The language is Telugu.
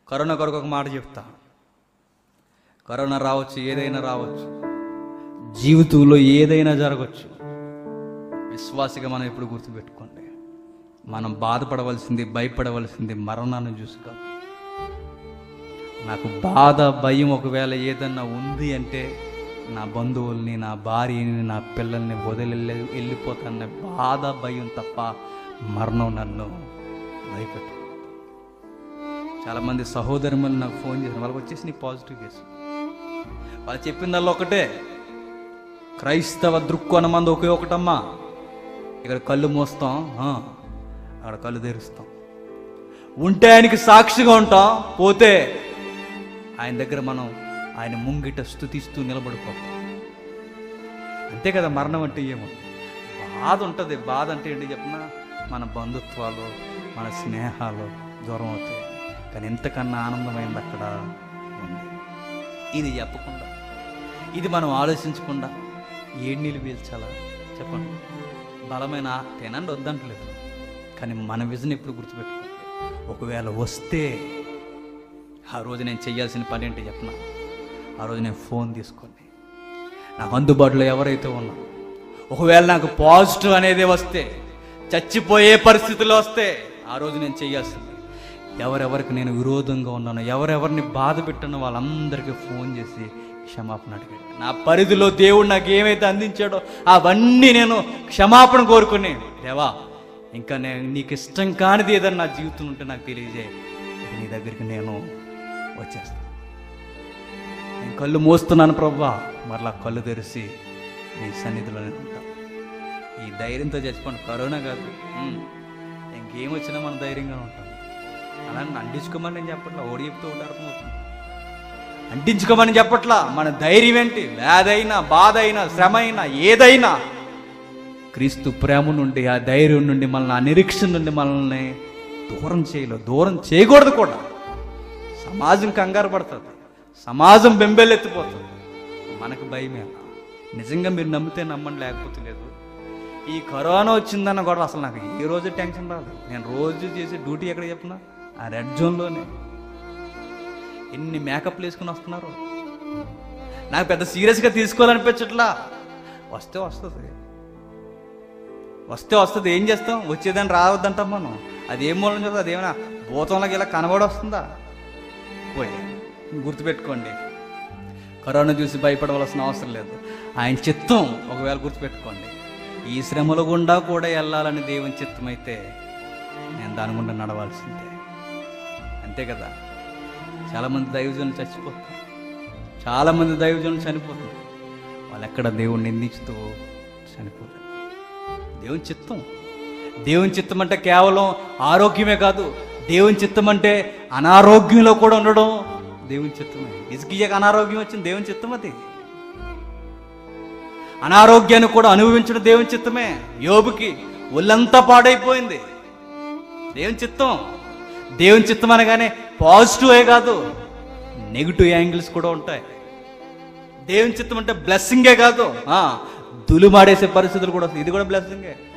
కరోనా కొరకు ఒక మాట చెప్తా కరోనా రావచ్చు ఏదైనా రావచ్చు జీవితంలో ఏదైనా జరగచ్చు విశ్వాసిగా మనం ఎప్పుడు గుర్తుపెట్టుకోండి మనం బాధపడవలసింది భయపడవలసింది మరణాన్ని చూసి కాదు నాకు బాధ భయం ఒకవేళ ఏదన్నా ఉంది అంటే నా బంధువుల్ని నా భార్యని నా పిల్లల్ని వదిలి వెళ్ళిపోతాన్న బాధ భయం తప్ప మరణం నన్ను భయపెట్టు చాలామంది సహోదరులు నాకు ఫోన్ చేసిన వాళ్ళకి వచ్చేసి నీ పాజిటివ్ కేసు వాళ్ళు చెప్పిందల్లా ఒకటే క్రైస్తవ దృక్కోణ మంది ఒకే ఒకటమ్మా ఇక్కడ కళ్ళు మూస్తాం ఆ, అక్కడ కళ్ళు తెరుస్తాం ఉంటే ఆయనకి సాక్షిగా ఉంటాం పోతే ఆయన దగ్గర మనం ఆయన ముంగిట స్థుతిస్తూ నిలబడిపోతాం అంతే కదా మరణం అంటే ఏమో బాధ ఉంటుంది బాధ అంటే ఏంటి చెప్పిన మన బంధుత్వాలు మన స్నేహాలు దూరం అవుతాయి కానీ ఎంతకన్నా ఆనందమైంది అక్కడ ఉంది ఇది చెప్పకుండా ఇది మనం ఆలోచించకుండా ఏడు నీళ్ళు పీల్చాలా చెప్పండి బలమైన తినండి వద్దంటలేదు కానీ మన విజన్ ఎప్పుడు గుర్తుపెట్టుకోండి ఒకవేళ వస్తే ఆ రోజు నేను చేయాల్సిన పని ఏంటి చెప్పనా ఆ రోజు నేను ఫోన్ తీసుకోండి నాకు అందుబాటులో ఎవరైతే ఉన్నారో ఒకవేళ నాకు పాజిటివ్ అనేది వస్తే చచ్చిపోయే పరిస్థితులు వస్తే ఆ రోజు నేను చేయాల్సింది ఎవరెవరికి నేను విరోధంగా ఉన్నానో ఎవరెవరిని బాధ పెట్టానో వాళ్ళందరికీ ఫోన్ చేసి క్షమాపణ అడిగాడు నా పరిధిలో దేవుడు నాకు ఏమైతే అందించాడో అవన్నీ నేను క్షమాపణ కోరుకుని దేవా ఇంకా నేను నీకు ఇష్టం కానిది ఏదన్నా నా జీవితం ఉంటే నాకు తెలియజేయి ఇక నీ దగ్గరికి నేను వచ్చేస్తాను నేను కళ్ళు మోస్తున్నాను ప్రవ్వా మరలా కళ్ళు తెరిచి నీ సన్నిధిలోనే ఉంటాం ఈ ధైర్యంతో చచ్చిపోండి కరోనా కాదు ఉమ్. ఇంకేం వచ్చినా మనం ధైర్యంగా ఉంటాం అలా అంటించుకోమని నేను చెప్పట్లా ఓడి చెప్తూ ఒకటి అర్థమవుతుంది అంటించుకోమని చెప్పట్లా మన ధైర్యం ఏంటి వ్యాధైనా బాధ అయినా శ్రమ అయినా ఏదైనా క్రీస్తు ప్రేమ నుండి ఆ ధైర్యం నుండి మనల్ని ఆ నిరీక్షణ నుండి మనల్ని దూరం చేయలేదు దూరం చేయకూడదు కూడా సమాజం కంగారు పడుతుంది సమాజం బెంబెలెత్తిపోతుంది మనకు భయమే నిజంగా మీరు నమ్మితే నమ్మండి లేకపోతే లేదు ఈ కరోనా వచ్చిందన్న కూడా అసలు నాకు ఏ రోజు టెన్షన్ రాదు నేను రోజు చేసే డ్యూటీ ఎక్కడ చెప్పినా ఆ రెడ్ జోన్లోనే ఎన్ని మేకప్లు వేసుకుని వస్తున్నారు నాకు పెద్ద సీరియస్గా తీసుకోవాలనిపించట్లా వస్తే వస్తుంది వస్తే వస్తుంది ఏం చేస్తాం వచ్చేదాన్ని రావద్దంటాం మనం అది ఏం మూలం చదువు అదేమైనా భూతంలోకి ఇలా కనబడి వస్తుందా పోయి గుర్తుపెట్టుకోండి కరోనా చూసి భయపడవలసిన అవసరం లేదు ఆయన చిత్తం ఒకవేళ గుర్తుపెట్టుకోండి ఈ శ్రమల గుండా కూడా వెళ్ళాలని దేవుని చిత్తం అయితే నేను దాని గుండా నడవాల్సిందే అంతే కదా చాలామంది దైవజనులు చచ్చిపోతారు చాలామంది దైవజనులు చనిపోతారు వాళ్ళు ఎక్కడ దేవుణ్ణి నిందించుతూ చనిపోతారు దేవుని చిత్తం దేవుని చిత్తం అంటే కేవలం ఆరోగ్యమే కాదు దేవుని చిత్తం అంటే అనారోగ్యంలో కూడా ఉండడం దేవుని చిత్తమే ఇసుకియకు అనారోగ్యం వచ్చింది దేవుని చిత్తం అది అనారోగ్యాన్ని కూడా అనుభవించడం దేవుని చిత్తమే యోబుకి ఒళ్ళంతా పాడైపోయింది దేవుని చిత్తం దేవుని చిత్తం అనగానే పాజిటివే కాదు నెగిటివ్ యాంగిల్స్ కూడా ఉంటాయి దేవుని చిత్తం అంటే బ్లెస్సింగే కాదు ఆ, దులుమాడేసే పరిస్థితులు కూడా వస్తాయి ఇది కూడా బ్లెస్సింగే